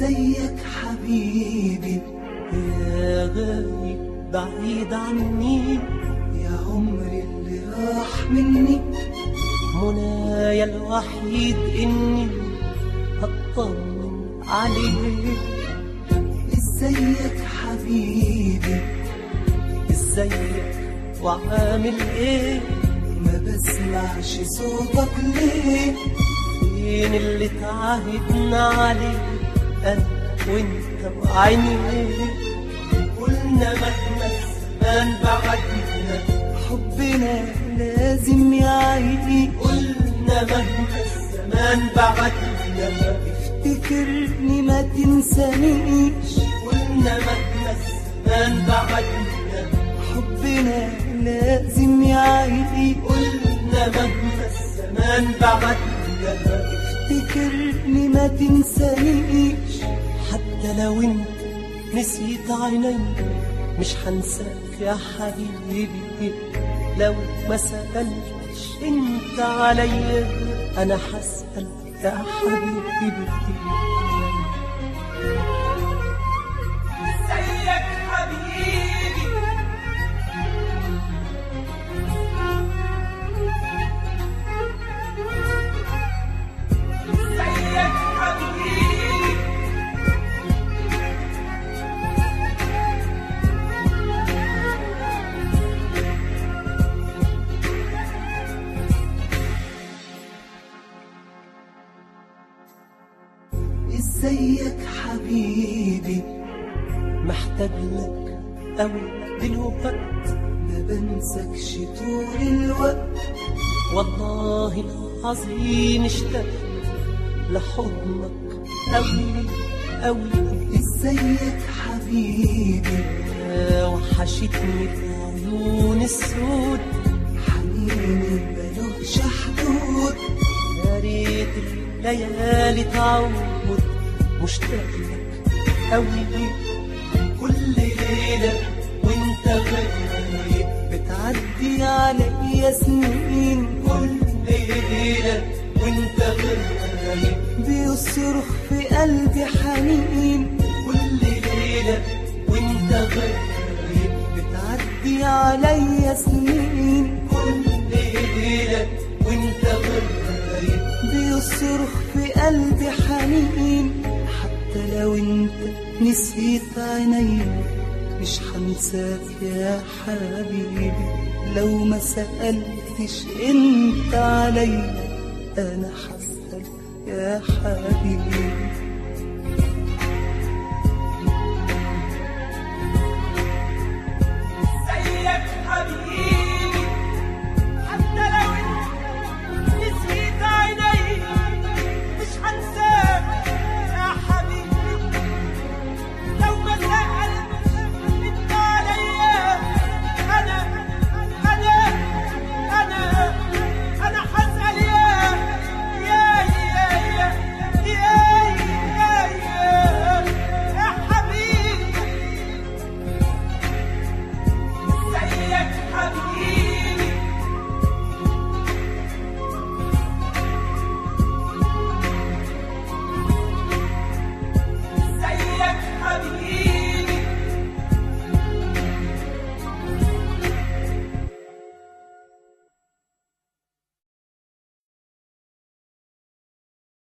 ازيك حبيبي يا غايب بعيد عني يا عمري اللي راح مني منايا الوحيد إني أطمن عليك ازيك حبيبي ازيك وعامل ايه ما بسمعش صوتك ليه فين اللي تعاهدنا عليه انا وانت وعينيك قلنا مهما الزمان بعدنا حبنا لازم يعيش قلنا مهما الزمان بعدنا افتكرني ما تنسانيش قلنا مهما الزمان بعدنا حبنا لازم يعيش قلنا مهما الزمان بعدنا افتكرني ما تنسانيش حتى لو انت نسيت عيني مش هنساك يا حبيبي لو ما سألتش انت عليا انا هسأل يا حبيبي ازيك حبيبي ازيك حبيبي ازيك حبيبي محتاج لك أوي دلوقت ما بنسكش طول الوقت والله العظيم اشتقت لحضنك أوي أوي ازيك حبيبي يا وحشتني العيون السود حنيني ملوش حدود يا ريت الليالي تعود مشتاق لك أوي كل ليلة وانت غايب بتعدي عليا سنين كل ليلة وانت غايب بيصرخ في قلبي حنين كل ليلة وانت غايب بتعدي عليا سنين كل ليلة وانت غايب بيصرخ في قلبي حنين حتى لو انت نسيت عينيا مش هنساك يا حبيبي لو ما سألتش انت عليا انا حسك يا حبيبي